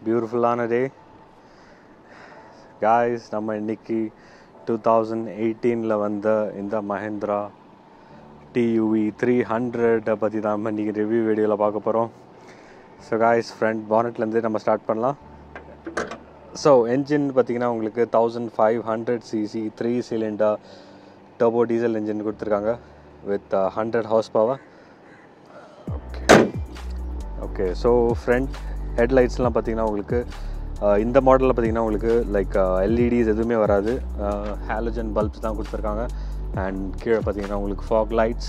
பியூட்டிஃபுல்லான டே காய்ஸ் நம்ம இன்னைக்கு டூ தௌசண்ட் எயிட்டீனில் வந்த இந்த மஹேந்திரா டியூவி த்ரீ ஹண்ட்ரட்டை பற்றி தான் நம்ம இன்றைக்கி ரிவ்யூ வீடியோவில் பார்க்க போகிறோம் ஸோ காய்ஸ் ஃப்ரண்ட் பானட்லேருந்து நம்ம ஸ்டார்ட் பண்ணலாம் ஸோ என்ஜின் பார்த்தீங்கன்னா உங்களுக்கு thousand five hundred CC three cylinder turbo diesel engine கொடுத்துருக்காங்க with hundred horse power okay okay so front ஹெட்லைட்ஸ்லாம் பார்த்தீங்கன்னா உங்களுக்கு அஹ், இந்த மாடலில் பார்த்தீங்கன்னா உங்களுக்கு லைக் எல்இடிஸ் எதுவுமே வராது ஹாலஜன் பல்ப்ஸ் தான் கொடுத்துருக்காங்க அண்ட் கீழே பார்த்தீங்கன்னா உங்களுக்கு ஃபாக் லைட்ஸ்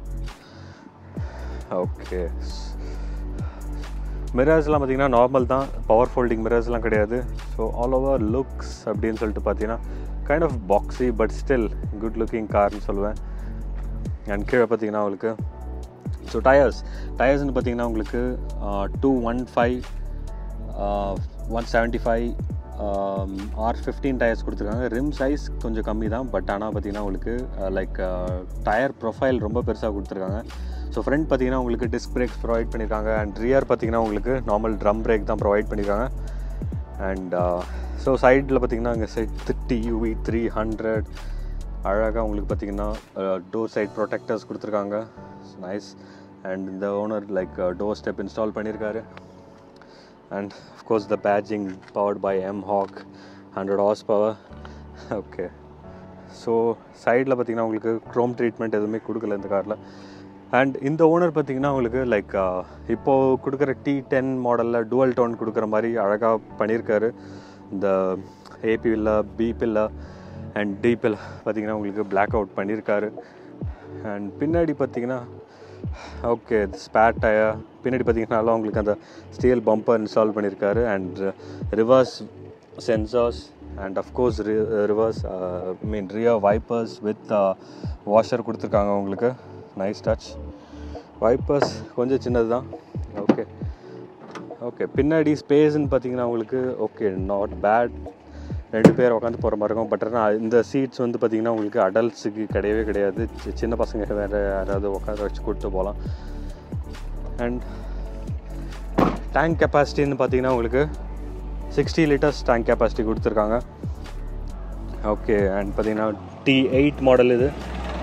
ஓகே மிரர்ஸ்லாம் பார்த்தீங்கன்னா நார்மல் தான் பவர் ஃபோல்டிங் மிரர்ஸ்லாம் கிடையாது ஸோ ஆல் ஓவர் லுக்ஸ் அப்படின்னு சொல்லிட்டு பார்த்தீங்கன்னா kind of boxy but still good looking கார்னு சொல்லுவேன் அண்ட் கீழே பார்த்தீங்கன்னா உங்களுக்கு ஸோ டயர்ஸ் டயர்ஸ்னு பார்த்தீங்கன்னா உங்களுக்கு two one five one seventy five R fifteen tyres கொடுத்துருக்காங்க ரிம் சைஸ் கொஞ்சம் கம்மி தான் பட் ஆனால் பார்த்தீங்கன்னா உங்களுக்கு லைக் டயர் ப்ரொஃபைல் ரொம்ப பெருசாக கொடுத்துருக்காங்க ஸோ ஃப்ரண்ட் பார்த்தீங்கன்னா உங்களுக்கு டிஸ்க் பிரேக்ஸ் ப்ரொவைட் பண்ணியிருக்காங்க அண்ட் ரியர் பார்த்தீங்கன்னா உங்களுக்கு நார்மல் ட்ரம் பிரேக் தான் ப்ரொவைட் பண்ணியிருக்காங்க அண்ட் ஸோ சைடில் பார்த்தீங்கன்னா இங்கே செட் டியூவி த்ரீ ஹண்ட்ரட் அழகாக உங்களுக்கு பார்த்தீங்கன்னா டோர் சைட் ப்ரொடெக்டர்ஸ் கொடுத்துருக்காங்க நைஸ் அண்ட் இந்த owner like door step install பண்ணியிருக்காரு and of course the badging powered by mHawk hundred horse power okay so சைடில் பார்த்தீங்கன்னா உங்களுக்கு க்ரோம் ட்ரீட்மெண்ட் எதுவுமே கொடுக்கல இந்த காரில் அண்ட் இந்த ஓனர் பார்த்தீங்கன்னா உங்களுக்கு லைக் இப்போது கொடுக்குற டி டென் மாடலில் டுவல் டோன் கொடுக்குற மாதிரி அழகாக பண்ணியிருக்காரு இந்த ஏ பில்ல பி பில்ல அண்ட் டி பில் பார்த்தீங்கன்னா உங்களுக்கு பிளாக் அவுட் பண்ணியிருக்காரு அண்ட் பின்னாடி பார்த்தீங்கன்னா ஓகே ஸ்பேட் டயர் பின்னாடி பார்த்தீங்கன்னாலும் உங்களுக்கு அந்த ஸ்டீல் பம்பர் இன்ஸ்டால் பண்ணியிருக்காரு and reverse sensors and of course reverse mean rear wipers with washer கொடுத்துருக்காங்க உங்களுக்கு நைஸ் டச் வைப்பர்ஸ் கொஞ்சம் சின்னது தான் ஓகே ஓகே பின்னாடி ஸ்பேஸ்ன்னு பார்த்தீங்கன்னா உங்களுக்கு ஓகே நாட் பேட் ரெண்டு பேர் உட்காந்து போகிற மாதிரி இருக்கும் பட் ஆனால் இந்த சீட்ஸ் வந்து பார்த்தீங்கன்னா உங்களுக்கு அடல்ட்ஸுக்கு கிடையவே கிடையாது சி- சின்ன பசங்க வேறு யாராவது உட்கார வச்சு கூப்பிட்டு போகலாம் அண்ட் டேங்க் கெப்பாசிட்டின்னு பார்த்தீங்கன்னா உங்களுக்கு சிக்ஸ்டி லிட்டர்ஸ் டேங்க் கெப்பாசிட்டி கொடுத்துருக்காங்க ஓகே அண்ட் பார்த்தீங்கன்னா டி எயிட் மாடல் இது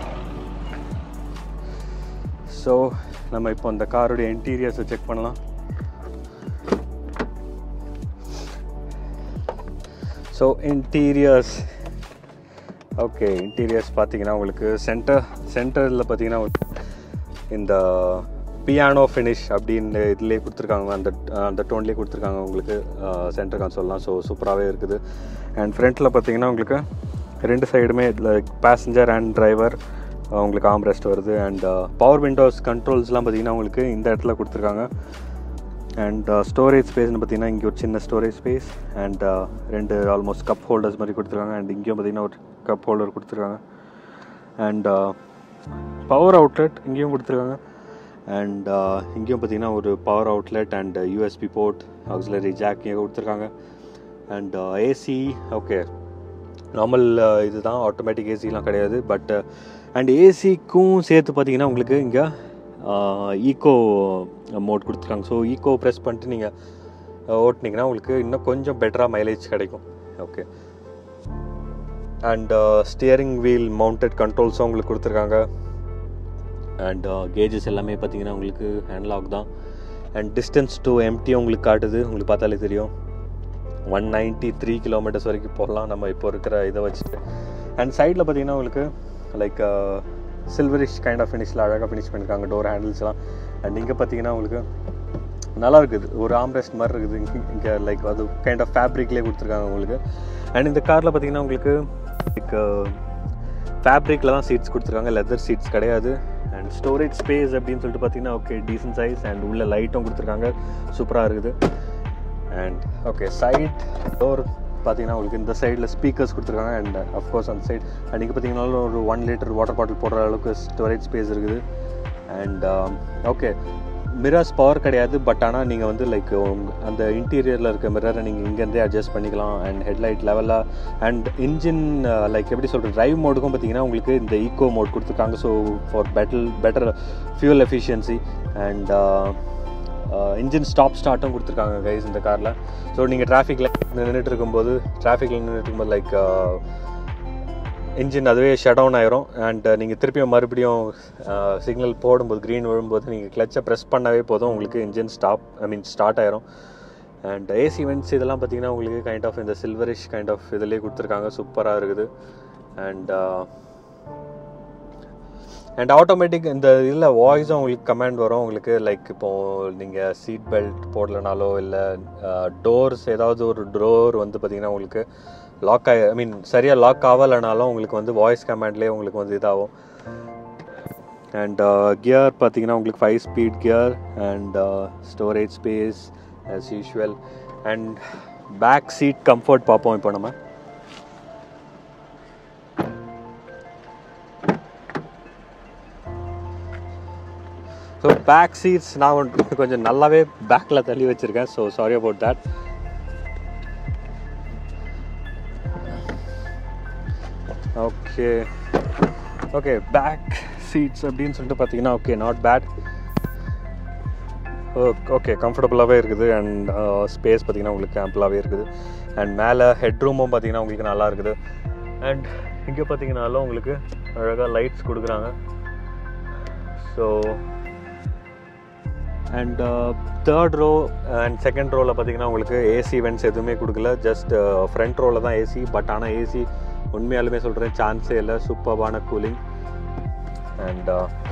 ஸோ நம்ம இப்போ இந்த காரோடைய இன்டீரியர்ஸை செக் பண்ணலாம் ஸோ இன்டீரியர்ஸ் ஓகே இன்டீரியர்ஸ் பார்த்தீங்கன்னா உங்களுக்கு சென்டர் சென்டரில் பார்த்தீங்கன்னா இந்த பியானோ ஃபினிஷ் அப்படின்னு இதுலேயே கொடுத்துருக்காங்க அந்த அந்த டோன்லேயே கொடுத்துருக்காங்க உங்களுக்கு சென்டர் கான்சோல்லாம் ஸோ சூப்பராகவே இருக்குது அண்ட் ஃப்ரண்ட்டில் பார்த்தீங்கன்னா உங்களுக்கு ரெண்டு சைடுமே லைக் பேசஞ்சர் அண்ட் டிரைவர் உங்களுக்கு ஆம் ரெஸ்ட் வருது அண்ட் பவர் விண்டோஸ் கண்ட்ரோல்ஸ்லாம் பார்த்தீங்கன்னா உங்களுக்கு இந்த இடத்துல கொடுத்துருக்காங்க அண்ட் ஸ்டோரேஜ் ஸ்பேஸ்னு பார்த்தீங்கன்னா இங்கே ஒரு சின்ன ஸ்டோரேஜ் ஸ்பேஸ் அண்ட் ரெண்டு ஆல்மோஸ்ட் கப் ஹோல்டர்ஸ் மாதிரி கொடுத்துருக்காங்க அண்ட் இங்கேயும் பார்த்தீங்கன்னா ஒரு கப் ஹோல்டர் கொடுத்துருக்காங்க அண்ட் பவர் அவுட்லெட் இங்கேயும் கொடுத்துருக்காங்க அண்ட் இங்கேயும் பார்த்தீங்கன்னா ஒரு power outlet and USB port auxiliary jack இங்கே கொடுத்துருக்காங்க அண்ட் ஏசி ஓகே நார்மல் இதுதான் ஆட்டோமேட்டிக் ஏசிலாம் கிடையாது பட் அண்ட் ஏசிக்கும் சேர்த்து பார்த்தீங்கன்னா உங்களுக்கு இங்கே ஈகோ மோட் கொடுத்துருக்காங்க ஸோ ஈகோ ப்ரெஸ் பண்ணிட்டு நீங்கள் ஓட்டினீங்கன்னா உங்களுக்கு இன்னும் கொஞ்சம் பெட்டராக மைலேஜ் கிடைக்கும் okay and steering wheel mounted கண்ட்ரோல்ஸும் உங்களுக்கு கொடுத்துருக்காங்க அண்ட் கேஜஸ் எல்லாமே பார்த்தீங்கன்னா உங்களுக்கு ஹேண்ட்லாக் தான் அண்ட் டிஸ்டன்ஸ் டு எம்டி உங்களுக்கு காட்டுது உங்களுக்கு பார்த்தாலே தெரியும் ஒன் நைன்ட்டி த்ரீ கிலோமீட்டர்ஸ் வரைக்கும் போகலாம் நம்ம இப்போ இருக்கிற இதை வச்சுட்டு அண்ட் சைடில் பார்த்தீங்கன்னா உங்களுக்கு லைக் சில்வரிஷ் கைண்ட் ஆஃப் ஃபினிஷில் அழகாக ஃபினிஷ் பண்ணியிருக்காங்க டோர் ஹேண்டில்ஸ்லாம் அண்ட் இங்கே பார்த்தீங்கன்னா உங்களுக்கு நல்லா இருக்குது ஒரு ஆம்ரெஸ்ட் மாதிரி இருக்குது இங்கே இங்கே லைக் அது கைண்ட் ஆஃப் ஃபேப்ரிக்லேயே கொடுத்துருக்காங்க உங்களுக்கு அண்ட் இந்த காரில் பார்த்தீங்கன்னா உங்களுக்கு லைக் ஃபேப்ரிக்கில் தான் சீட்ஸ் கொடுத்துருக்காங்க லெதர் சீட்ஸ் கிடையாது அண்ட் ஸ்டோரேஜ் ஸ்பேஸ் அப்படின்னு சொல்லிட்டு பார்த்தீங்கன்னா ஓகே டீசன்ட் சைஸ் அண்ட் உள்ள லைட்டும் கொடுத்துருக்காங்க சூப்பராக இருக்குது அண்ட் ஓகே சைட் டோர் பார்த்தீங்கன்னா உங்களுக்கு இந்த சைடில் ஸ்பீக்கர்ஸ் கொடுத்துருக்காங்க அண்ட் அஃப்கோர்ஸ் அந்த சைட் அண்ட் இங்கே பார்த்தீங்கன்னா ஒரு ஒன் லிட்டர் வாட்டர் பாட்டில் போடுற அளவுக்கு ஸ்டோரேஜ் ஸ்பேஸ் இருக்குது அண்ட் ஓகே மிரர்ஸ் பவர் கிடையாது பட் ஆனால் நீங்கள் வந்து லைக் அந்த இன்டீரியரில் இருக்க மிரரை நீங்கள் இங்கேருந்தே அட்ஜஸ்ட் பண்ணிக்கலாம் அண்ட் ஹெட்லைட் லெவலாக அண்ட் இன்ஜின் லைக் எப்படி சொல்கிறது டிரைவ் மோடுக்கும் பார்த்தீங்கன்னா உங்களுக்கு இந்த ஈகோ மோட் கொடுத்துருக்காங்க so for better better fuel efficiency and engine stop ஸ்டார்ட்டும் கொடுத்துருக்காங்க கைஸ் இந்த காரில் ஸோ நீங்கள் டிராஃபிக்கில் நின்றுட்டு இருக்கும்போது டிராஃபிக்கில் நின்றுட்டு இருக்கும்போது லைக் இன்ஜின் அதுவே ஷட் டவுன் ஆயிரும் அண்ட் நீங்கள் திருப்பியும் மறுபடியும் சிக்னல் போடும்போது க்ரீன் விழும்போது நீங்கள் கிளச்சை ப்ரெஸ் பண்ணவே போதும் உங்களுக்கு engine stop I mean start ஆயிரும் அண்ட் ஏசி வென்ட்ஸ் இதெல்லாம் பார்த்தீங்கன்னா உங்களுக்கு கைண்ட் ஆஃப் இந்த சில்வரிஷ் கைண்ட் ஆஃப் இதுலேயே கொடுத்துருக்காங்க சூப்பராக இருக்குது அண்ட் அண்ட் ஆட்டோமேட்டிக் இந்த இதில் வாய்ஸும் உங்களுக்கு கமாண்ட் வரும் உங்களுக்கு லைக் இப்போது நீங்கள் சீட் பெல்ட் போடலனாலோ இல்லை டோர்ஸ் ஏதாவது ஒரு டோர் வந்து பார்த்தீங்கன்னா உங்களுக்கு லாக் ஆகி ஐ மீன் சரியாக லாக் ஆகலைனாலும் உங்களுக்கு வந்து வாய்ஸ் கமாண்ட்லேயே உங்களுக்கு வந்து இதாகும் அண்ட் கியர் பார்த்தீங்கன்னா உங்களுக்கு five speed gear and storage space as usual and back seat comfort பார்ப்போம் இப்போ நம்ம ஸோ பேக் சீட்ஸ் நான் வந்து கொஞ்சம் நல்லாவே பேக்கில் தள்ளி வச்சுருக்கேன் so sorry about that okay okay back seats அப்படின்னு சொல்லிட்டு பார்த்தீங்கன்னா ஓகே நாட் பேட் ஓகே கம்ஃபர்டபுளாகவே இருக்குது அண்ட் ஸ்பேஸ் பார்த்தீங்கன்னா உங்களுக்கு ஆம்பிளாகவே இருக்குது அண்ட் மேலே ஹெட் ரூமும் பார்த்தீங்கன்னா உங்களுக்கு நல்லா இருக்குது அண்ட் இங்கே பார்த்தீங்கன்னாலும் உங்களுக்கு அழகாக லைட்ஸ் கொடுக்குறாங்க so and third row and second ரோவில் பார்த்தீங்கன்னா உங்களுக்கு ஏசி வென்ட்ஸ் எதுவுமே கொடுக்கல ஜஸ்ட் ஃப்ரண்ட் ரோவில் தான் ஏசி பட் ஆனால் ஏசி உண்மையாலுமே சொல்கிறேன் சான்ஸே இல்லை சூப்பர்பான கூலிங் அண்ட்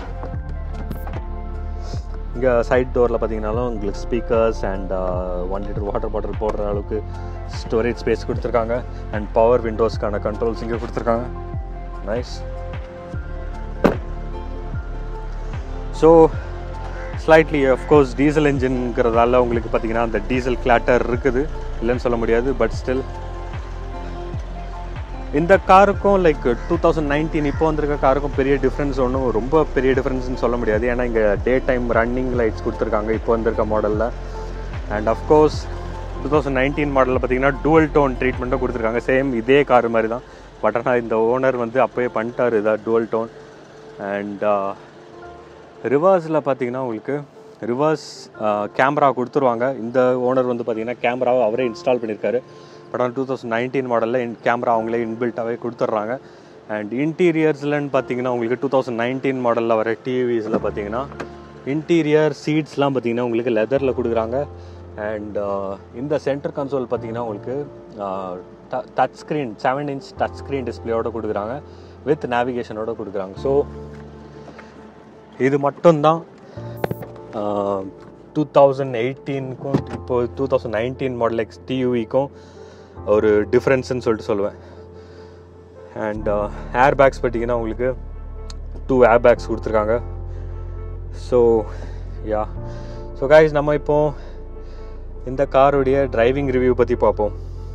இங்கே சைட் டோரில் பார்த்தீங்கன்னாலும் உங்களுக்கு speakers and one litre water bottle போடுற அளவுக்கு ஸ்டோரேஜ் ஸ்பேஸ் கொடுத்துருக்காங்க அண்ட் பவர் விண்டோஸ்க்கான கண்ட்ரோல்ஸ் இங்கே கொடுத்துருக்காங்க nice so slightly of course diesel இன்ஜின்ங்கிறதால உங்களுக்கு பார்த்தீங்கன்னா அந்த டீசல் கிளாட்டர் இருக்குது இல்லைன்னு சொல்ல முடியாது பட் ஸ்டில் இந்த காருக்கும் லைக் டூ தௌசண்ட் நைன்டீன் இப்போ வந்திருக்க காருக்கும் பெரிய டிஃப்ரென்ஸ் ஒன்றும் ரொம்ப பெரிய டிஃப்ரென்ஸ்னு சொல்ல முடியாது ஏன்னா இங்கே டே டைம் ரன்னிங் லைட்ஸ் கொடுத்துருக்காங்க இப்போ வந்திருக்க மாடலில் and of course two thousand nineteen மாடலில் பார்த்தீங்கன்னா டூவல் டோன் ட்ரீட்மெண்ட்டும் கொடுத்துருக்காங்க சேம் இதே கார் மாதிரி தான் பட் ஆனால் இந்த ஓனர் வந்து அப்போயே பண்ணிட்டார் இதாக டூவல் டோன் அண்ட் ரிவர்ஸில் பார்த்தீங்கன்னா உங்களுக்கு ரிவர்ஸ் கேமரா கொடுத்துருவாங்க இந்த ஓனர் வந்து பார்த்தீங்கன்னா கேமராவை அவரே இன்ஸ்டால் பண்ணியிருக்காரு பட் ஆனால் டூ தௌசண்ட் நைன்டீன் மாடலில் இன் கேமரா அவங்களே இன்பில்ட்டாகவே கொடுத்துட்றாங்க அண்ட் இன்டீரியர்ஸ்லன்னு பார்த்தீங்கன்னா உங்களுக்கு டூ தௌசண்ட் நைன்டீன் மாடலில் வர டிவிஸில் பார்த்தீங்கன்னா இன்டீரியர் சீட்ஸ்லாம் பார்த்தீங்கன்னா உங்களுக்கு லெதரில் கொடுக்குறாங்க அண்ட் இந்த சென்டர் கன்சோல் பார்த்தீங்கன்னா உங்களுக்கு touch screen seven inch touch screen டிஸ்பிளேயோட கொடுக்குறாங்க வித் நேவிகேஷனோட கொடுக்குறாங்க ஸோ இது மட்டும்தான் டூ தௌசண்ட் எயிட்டீனுக்கும் இப்போ two thousand nineteen model X டியூவிக்கும் ஒரு டிஃப்ரென்ஸ்னு சொல்லிட்டு சொல்லுவேன் அண்ட் ஏர் பேக்ஸ் பார்த்தீங்கன்னா உங்களுக்கு டூ ஏர் பேக்ஸ் கொடுத்துருக்காங்க ஸோ யா ஸோ காய்ஸ் நம்ம இப்போ இந்த காருடைய டிரைவிங் ரிவ்யூ பற்றி பார்ப்போம்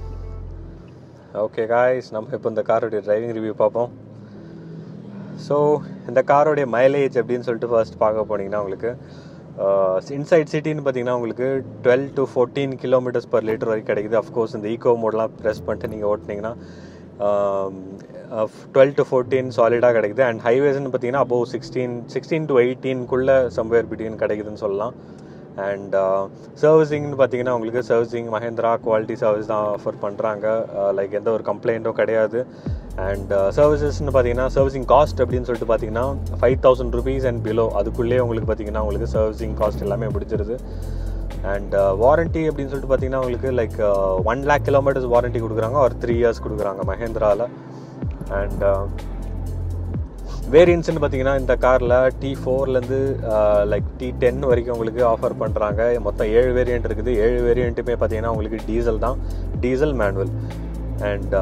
ஓகே காய்ஸ் நம்ம இப்போ இந்த காருடைய டிரைவிங் ரிவ்யூ பார்ப்போம் ஸோ இந்த காரோடைய மைலேஜ் அப்படின்னு சொல்லிட்டு ஃபர்ஸ்ட் பார்க்க போனீங்கன்னா உங்களுக்கு இன்சைட் சிட்டின்னு பார்த்தீங்கன்னா உங்களுக்கு twelve to fourteen kilometres per litre வரைக்கும் கிடைக்குது அஃப்கோர்ஸ் இந்த ஈகோ மோட்லாம் ப்ரெஸ் பண்ணிட்டு நீங்கள் ஓட்டினீங்கன்னா டுவெல் டு ஃபோர்டீன் சாலிடாக கிடைக்குது அண்ட் ஹைவேஸ்னு பார்த்தீங்கன்னா அபோவ் சிக்ஸ்டீன் சிக்ஸ்டீன் டு எயிட்டீன்குள்ளே சம்வேர் பிட்வீன் கிடைக்குதுன்னு சொல்லலாம் அண்ட் சர்வீசிங்னு பார்த்தீங்கன்னா உங்களுக்கு சர்வீசிங் மஹேந்திரா குவாலிட்டி சர்வீஸ் தான் ஆஃபர் பண்ணுறாங்க லைக் எந்த ஒரு கம்ப்ளைண்ட்டும் கிடையாது அண்ட் சர்வீசஸ்னு பார்த்தீங்கன்னா சர்வீசிங் காஸ்ட் அப்படின்னு சொல்லிட்டு பார்த்தீங்கன்னா five thousand rupees and below அதுக்குள்ளேயே உங்களுக்கு பார்த்தீங்கன்னா உங்களுக்கு சர்வீசிங் காஸ்ட் எல்லாமே பிடிச்சிருது அண்ட் வாரண்ட்டி அப்படின்னு சொல்லிட்டு பார்த்தீங்கன்னா உங்களுக்கு like one lakh kilometres warranty கொடுக்குறாங்க ஒரு த்ரீ இயர்ஸ் கொடுக்குறாங்க மஹேந்திராவில் அண்ட் வேரியன்ட்ஸ்னு பார்த்தீங்கன்னா இந்த காரில் டி ஃபோர்லேருந்து லைக் டி டென் வரைக்கும் உங்களுக்கு ஆஃபர் பண்ணுறாங்க மொத்தம் ஏழு வேரியண்ட் இருக்குது ஏழு வேரியண்ட்டுமே பார்த்தீங்கன்னா உங்களுக்கு டீசல் தான் டீசல் மேனுவல் அண்ட்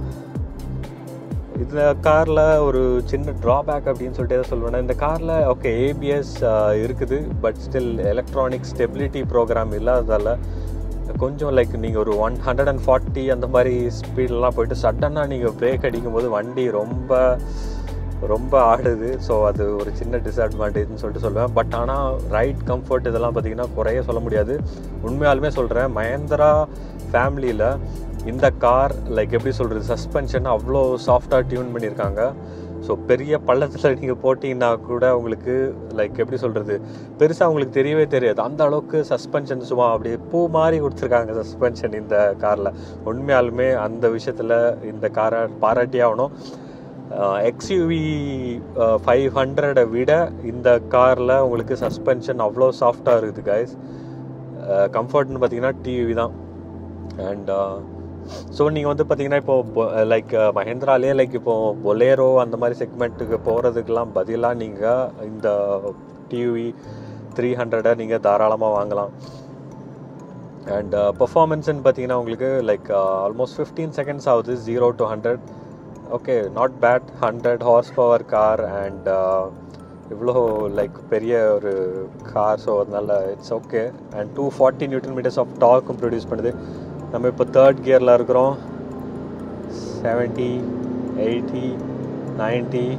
இந்த காரில் ஒரு சின்ன ட்ராபேக் அப்படின்னு சொல்லிட்டு எதை சொல்லுவேன்னா இந்த காரில் ஓகே ஏபிஎஸ் இருக்குது but still electronic stability program இல்லாததால் கொஞ்சம் லைக் நீங்கள் ஒரு ஒன் ஹண்ட்ரட் அண்ட் ஃபார்ட்டி அந்த மாதிரி ஸ்பீட்லாம் போயிட்டு சடனாக நீங்கள் பிரேக் அடிக்கும்போது வண்டி ரொம்ப ரொம்ப ஆடுது ஸோ அது ஒரு சின்ன டிஸ்அட்வான்டேஜ்னு சொல்லிட்டு சொல்லுவேன் பட் ஆனால் ரைட் கம்ஃபர்ட் இதெல்லாம் பார்த்தீங்கன்னா குறைய சொல்ல முடியாது உண்மையாலுமே சொல்கிறேன் மஹேந்திரா ஃபேமிலியில் இந்த கார் லைக் எப்படி சொல்கிறது சஸ்பென்ஷன் அவ்வளோ சாஃப்டாக டியூன் பண்ணியிருக்காங்க ஸோ பெரிய பள்ளத்தில் நீங்கள் போட்டிங்கன்னா கூட உங்களுக்கு லைக் எப்படி சொல்கிறது பெருசாக உங்களுக்கு தெரியவே தெரியாது அந்த அளவுக்கு சஸ்பென்ஷன் சும்மா அப்படியே பூ மாதிரி கொடுத்துருக்காங்க சஸ்பென்ஷன் இந்த காரில் உண்மையாலுமே அந்த விஷயத்தில் இந்த காரை பாராட்டி ஆகணும் எக்ஸ்யூவி ஃபைவ் ஹண்ட்ரடை விட இந்த காரில் உங்களுக்கு சஸ்பென்ஷன் அவ்வளோ சாஃப்டாக இருக்குது கைஸ் கம்ஃபர்ட்னு பார்த்தீங்கன்னா டிவி தான் அண்ட் ஸோ நீங்கள் வந்து பார்த்தீங்கன்னா இப்போ லைக் மஹேந்திராலே லைக் இப்போ பொலேரோ அந்த மாதிரி செக்மெண்ட்டுக்கு போகிறதுக்கெல்லாம் பதிலாக நீங்கள் இந்த டிவி த்ரீ ஹண்ட்ரடை நீங்கள் தாராளமாக வாங்கலாம் அண்ட் பர்ஃபார்மன்ஸ்னு பார்த்தீங்கன்னா உங்களுக்கு லைக் ஆல்மோஸ்ட் ஃபிஃப்டீன் செகண்ட்ஸ் ஆகுது zero to hundred okay not bad hundred horse power car and இவ்வளோ லைக் பெரிய ஒரு கார் ஸோ அதனால it's okay and two forty newton metres of டார்க்கும் ப்ரொடியூஸ் பண்ணுது நம்ம இப்போ தேர்ட் கியரில் இருக்கிறோம் seventy eighty ninety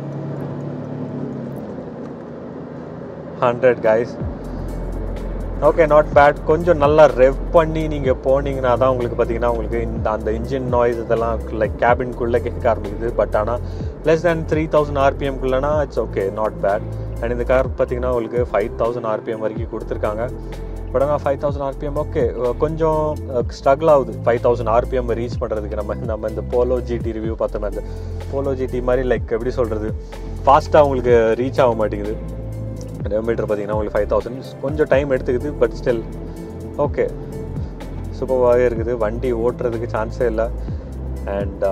hundred guys okay not bad கொஞ்சம் நல்லா ரெவ் பண்ணி நீங்கள் போனீங்கன்னா தான் உங்களுக்கு பார்த்தீங்கன்னா உங்களுக்கு இந்த அந்த இன்ஜின் நாய்ஸ் இதெல்லாம் லைக் கேபின்குள்ளே கேட்க ஆரம்பிக்குது பட் ஆனால் லெஸ் தேன் த்ரீ தௌசண்ட் ஆர்பிஎம்குள்ளனா it's okay not bad and இந்த கார் பார்த்தீங்கன்னா உங்களுக்கு ஃபைவ் தௌசண்ட் ஆர்பிஎம் வரைக்கும் கொடுத்துருக்காங்க பட் ஆனால் ஃபைவ் தௌசண்ட் ஆர்பிஎம் ஓகே கொஞ்சம் ஸ்ட்ரகிள் ஆகுது ஃபைவ் தௌசண்ட் ஆர்பிஎம் ரீச் பண்ணுறதுக்கு நம்ம நம்ம இந்த போலோ ஜிடி ரிவ்யூ பார்த்தோமே அந்த போலோ ஜிடி மாதிரி லைக் எப்படி சொல்கிறது ஃபாஸ்ட்டாக உங்களுக்கு ரீச் ஆக மாட்டேங்குது கிலோமீட்டர் பார்த்தீங்கன்னா உங்களுக்கு ஃபைவ் தௌசண்ட் கொஞ்சம் டைம் எடுத்துக்குது பட் ஸ்டில் ஓகே சூப்பராகவே இருக்குது வண்டி ஓட்டுறதுக்கு சான்ஸே இல்லை அண்ட்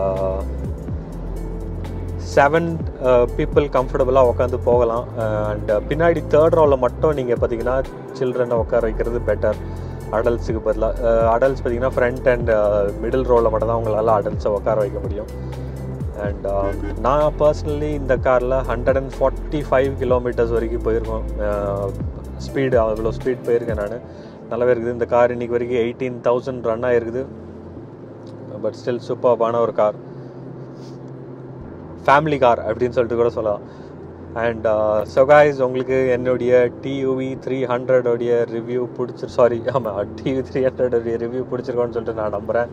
செவன் பீப்புள் கம்ஃபர்டபுளாக உட்காந்து போகலாம் அண்ட் பின்னாடி தேர்ட் ரோவில் மட்டும் நீங்கள் பார்த்தீங்கன்னா சில்ட்ரனை உட்கார வைக்கிறது பெட்டர் அடல்ட்ஸுக்கு பதிலாக அடல்ட்ஸ் பார்த்தீங்கன்னா ஃப்ரண்ட் அண்ட் மிடில் ரோவில் மட்டும் தான் உங்களால் அடல்ட்ஸை உட்கார வைக்க முடியும் அண்ட் நான் பர்சனலி இந்த காரில் hundred and forty five kilometres வரைக்கும் போயிருக்கோம் ஸ்பீடு அவ்வளோ ஸ்பீட் போயிருக்கேன் நான் நல்லாவே இருக்குது இந்த கார் இன்றைக்கி வரைக்கும் எயிட்டீன் தௌசண்ட் ரன் ஆகிருக்குது பட் ஸ்டில் சூப்பர்பான ஒரு கார் ஃபேமிலி கார் அப்படின்னு சொல்லிட்டு கூட சொல்லலாம் அண்ட் சொகாய்ஸ் உங்களுக்கு என்னுடைய டியூவி த்ரீ ஹண்ட்ரடோடைய ரிவ்யூ பிடிச்சி சாரி ஆமாம் டிவி த்ரீ ஹண்ட்ரடோடைய ரிவ்யூ பிடிச்சிருக்கோன்னு சொல்லிட்டு நான் நம்புகிறேன்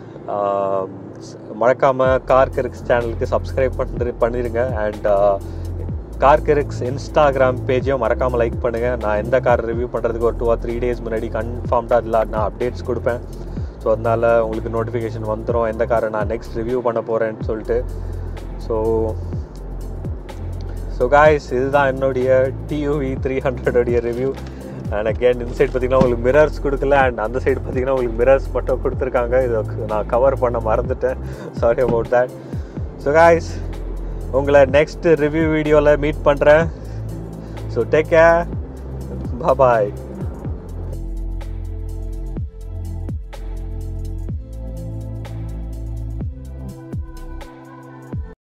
மறக்காமல் கார் கெரிக்ஸ் சேனலுக்கு சப்ஸ்கிரைப் பண்ணி பண்ணிடுங்க அண்ட் கார் கெரிக்ஸ் இன்ஸ்டாகிராம் பேஜையும் மறக்காமல் லைக் பண்ணுங்கள் நான் எந்த கார் ரிவ்யூ பண்ணுறதுக்கு ஒரு டூ ஆர் த்ரீ டேஸ் முன்னாடி கன்ஃபார்ம்டாக இல்லை நான் அப்டேட்ஸ் கொடுப்பேன் ஸோ அதனால் உங்களுக்கு நோட்டிஃபிகேஷன் வந்துடும் எந்த காரை நான் நெக்ஸ்ட் ரிவ்யூ பண்ண போகிறேன்னு சொல்லிட்டு ஸோ ஸோ காய்ஸ் இதுதான் என்னுடைய டியூவி த்ரீ ஹண்ட்ரடோடைய ரிவ்யூ அண்ட் அகேன் இந்த சைடு பார்த்தீங்கன்னா உங்களுக்கு மிரர்ஸ் கொடுக்கல அண்ட் அந்த சைடு பார்த்தீங்கன்னா உங்களுக்கு மிரர்ஸ் மட்டும் கொடுத்துருக்காங்க இதை நான் கவர் பண்ண மறந்துட்டேன் sorry about that so guys உங்களை நெக்ஸ்ட் ரிவ்யூ வீடியோவில் மீட் பண்ணுறேன் ஸோ டேக் கேர் பாய்